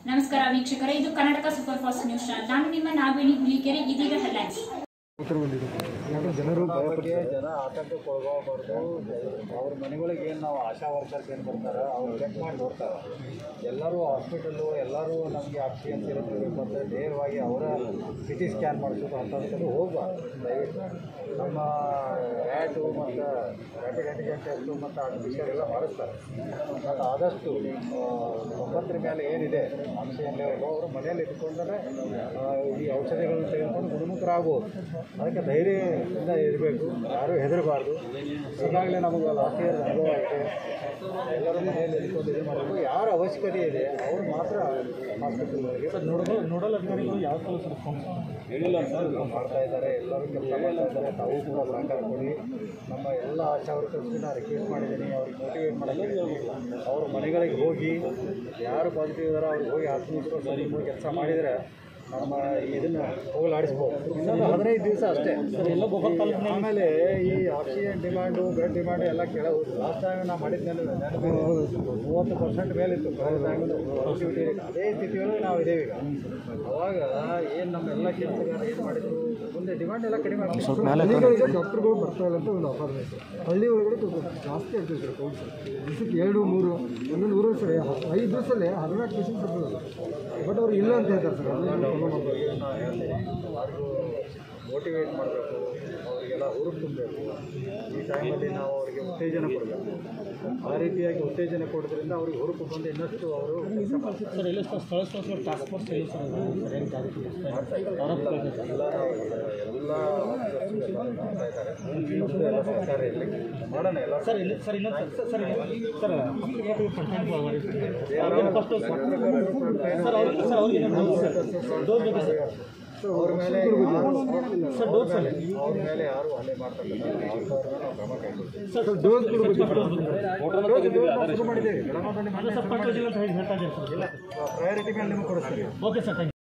ನಮಸ್ಕಾರ ವೀಕ್ಷಕರೇ ಇದು Karnataka super fast news channel ನಾನು ನಿಮ್ಮ ನಾಗವೇಣಿ ಹುಲಿಕೆರೆ ಇದೀಗ ಹೆಡ್ಲೈನ್ಸ್ ಉತ್ತರ ಬಂದಿದೆ ಯಾಕಂದ್ರೆ ಜನರು ಬಗ್ಗೆ ಭಯಪಡ್ತಾರೆ ಜನ ಆತಂಕಕ್ಕೆ ಒಳಗಾಗಬಾರ್ದು ಅವ್ರ ಮನೆಗಳಿಗೆ ಏನು ನಾವು ಆಶಾ ವರ್ಕರ್ಸ್ ಏನು ಬರ್ತಾರೆ ಅವ್ರು ಚೆಕ್ ಮಾಡಿ ನೋಡ್ತಾರೆ ಎಲ್ಲರೂ ಹಾಸ್ಪಿಟಲ್ಲು ಎಲ್ಲರೂ ನಮಗೆ ಆಕ್ಸಿಜನ್ ಸಿಲಿಂಡರ್ ಮತ್ತು ನೇರವಾಗಿ ಅವರ ಸಿ ಟಿ ಸ್ಕ್ಯಾನ್ ಮಾಡಿಸೋದು ಅಂಥದ್ದು ಹೋಗಬಾರ್ದು ದಯವಿಟ್ಟು ನಮ್ಮ ರ್ಯಾಟು ಮತ್ತು ರ್ಯಾಪಿಡ್ ಆ್ಯಂಟಿಜೆನ್ ಟೆಸ್ಟು ಮತ್ತು ಆರ್ಟಿಫಿಷಿಯಲ್ ಎಲ್ಲ ಮಾಡಿಸ್ತಾರೆ ಮತ್ತು ಆದಷ್ಟು ಆ, ಒಂಬತ್ತರ ಮೇಲೆ ಏನಿದೆ ಆಕ್ಸಿಜನ್ ಲೆವೆಲ್ ಅವರು ಮನೆಯಲ್ಲಿ ಇಟ್ಕೊಂಡ್ರೆ ಆ, ಈ ಔಷಧಿಗಳನ್ನು ತೆಗೆದುಕೊಂಡು ಗುಣಮುಖರಾಗ್ಬೋದು ಅದಕ್ಕೆ ಧೈರ್ಯದಿಂದ ಇರಬೇಕು ಯಾರೂ ಹೆದರಬಾರ್ದು ಈಗಾಗಲೇ ನಮಗೆ ಲಾಸ್ಟ್ ಇಯರ್ ಅನುಭವ ಇದೆ ಎಲ್ಲರೂ ಮನೆಯಲ್ಲಿ ಇಟ್ಕೊಂಡು ಇದು ಮಾಡಬೇಕು ಯಾರ ಅವಶ್ಯಕತೆ ಇದೆ ಅವರು ಮಾತ್ರ ಹಾಸ್ಪಿಟಲ್ಗಳಿಗೆ ನೋಡಲ್ ನೋಡಲ್ ಅಧಿಕಾರಿಗಳು ಯಾವ ಥರ ಸರ್ ಹೇಳಿಲ್ಲ ಸರ್ ಮಾಡ್ತಾ ಇದ್ದಾರೆ ಎಲ್ಲರೂ ಕೆಲಸ ಮಾಡ್ತಾ ಇದ್ದಾರೆ ತಾವು ಕೂಡ ಸಹಕಾರ ಕೊಡಿ ನಮ್ಮ ಎಲ್ಲ ಆಶಾ ವರ್ಕರ್ಸ್ಗೂ ನಾನು ರಿಕ್ವೆಸ್ಟ್ ಮಾಡಿದ್ದೀನಿ ಅವ್ರಿಗೆ ಮೋಟಿವೇಟ್ ಮಾಡೋಕ್ಕೆ ಅವ್ರ ಮನೆಗಳಿಗೆ ಹೋಗಿ ಯಾರು ಪಾಸಿಟಿವ್ ಇದ್ದಾರೋ ಅವ್ರಿಗೆ ಹೋಗಿ ಆತ್ಮವಿಶ್ವಾಸ ಕೆಲಸ ಮಾಡಿದರೆ ನಮ್ಮ ಇದನ್ನು ಹೋಗಲಾಡಿಸ್ಬೋದು ಇನ್ನೊಂದು ಹದಿನೈದು ದಿವಸ ಅಷ್ಟೇ ಆಮೇಲೆ ಈ ಆಕ್ಸಿಜನ್ ಡಿಮಾಂಡು ಬ್ಲಡ್ ಡಿಮಾಂಡು ಎಲ್ಲ ಕೆಳಗೆ ಲಾಸ್ಟ್ ಟೈಮ್ ನಾವು ಮಾಡಿದ್ಮೇಲೆ ಮೂವತ್ತು ಪರ್ಸೆಂಟ್ ಮೇಲಿತ್ತು ಕಳೆದ ಟೈಮಲ್ಲಿ ಪಾಸಿಟಿವಿಟಿ ಅದೇ ಸ್ಥಿತಿಯೊಳಗೆ ನಾವು ಇದ್ದೇವೆ ಈಗ ಅವಾಗ ಏನು ನಮ್ಮೆಲ್ಲ ಕೆಲಸಗಾರ ಏನು ಮಾಡಿದ್ರು ಮುಂದೆ ಡಿಮಾಂಡ್ ಎಲ್ಲ ಕಡಿಮೆ ಆಗ್ತದೆ ಹಳ್ಳಿಗಳಿಗೆ ಡಾಕ್ಟರ್ಗಳು ಬರ್ತಾ ಇಲ್ಲ ಅಂತ ಒಂದು ಆಫರ್ ಇದೆ ಹಳ್ಳಿ ಒಳಗಡೆ ಸ್ವಲ್ಪ ಜಾಸ್ತಿ ಆಗ್ತದೆ ಸರ್ ಕೋವಿಡ್ ಸರ್ ದಿವಸಕ್ಕೆ ಎರಡು ಮೂರು ಒಂದೊಂದು ಊರಲ್ಲಿ ಸರ್ ಐದು ದಿವಸದಲ್ಲಿ ಹದಿನಾಲ್ಕು ಪೇಷಂಟ್ ಬರ್ತದೆ ಬಟ್ ಅವ್ರು ಇಲ್ಲ ಅಂತ ಹೇಳ್ತಾರೆ ಸರ್ ಅದನ್ನ follow ಮಾಡ್ಬೇಕು. ನಾನು ಹೇಳ್ತೀನಿ ಎಲ್ಲರಿಗೂ ಮೋಟಿವೇಟ್ ಮಾಡಬೇಕು ಅವರಿಗೆಲ್ಲ ಹುರುಪು ತುಂಬಬೇಕು ಈ ಟೈಮಲ್ಲಿ ನಾವು ಅವರಿಗೆ ಉತ್ತೇಜನ ಕೊಡಬೇಕು ಆ ರೀತಿಯಾಗಿ ಉತ್ತೇಜನ ಕೊಡೋದ್ರಿಂದ ಅವ್ರಿಗೆ ಹುರುಪು ಬಂದು ಇನ್ನಷ್ಟು ಅವರು ಕೆಲಸ ಮಾಡ್ತಾರೆ ಸರ್ ಎಲ್ಲ ಸ್ಥಳ ಸ್ಥಳ ಟಾಸ್ಕ್ ಫೋರ್ಸ್ ಎಲ್ಲ ಸರ್ ಸರಿಯಾಗಿ ಜಾರಿಗೆ ಎಲ್ಲ ನಾವು ಎಲ್ಲ officers ಎಲ್ಲ ಮಾಡ್ತಾ ಇದ್ದಾರೆ ನಮ್ಮದು ಎಲ್ಲ ಸಹಕಾರ ಇರಲಿ ಮಾಡೋಣ ಎಲ್ಲ ಸರ್ ಇಲ್ಲಿ ಸರ್ ಇನ್ನೊಂದು ಸರ್ ಸರ್ ಸರ್ ಸರ್ ಅವ್ರಿಗೆ ಸರ್ ಅವ್ರಿಗೆ ಡೋಸ್ ಬೇಕು ಸರ್ ಅವ್ರ ಮೇಲೆ ಯಾರು- ಸರ್ ಡೋಸ್ ಸರ್ ಅವ್ರ ಮೇಲೆ ಯಾರು ಹಲ್ಲೆ ಮಾಡ್ತಕ್ಕಂಥ ಅಂಥವ್ರನ್ನ ನಾವು ಕ್ರಮ ಕೈಗೊಳ್ತೀವಿ ಸರ್ ಡೋಸ್ ಶುರು ಮಾಡಿದ್ದೇವೆ ಬೆಳಗಾವದಲ್ಲಿ ಪ್ರಯಾರಿಟಿ ಮೇಲೆ ನಿಮಗೆ ಕೊಡಿಸ್ತೀವಿ ಓಕೆ ಸರ್ ಥ್ಯಾಂಕ್ ಯು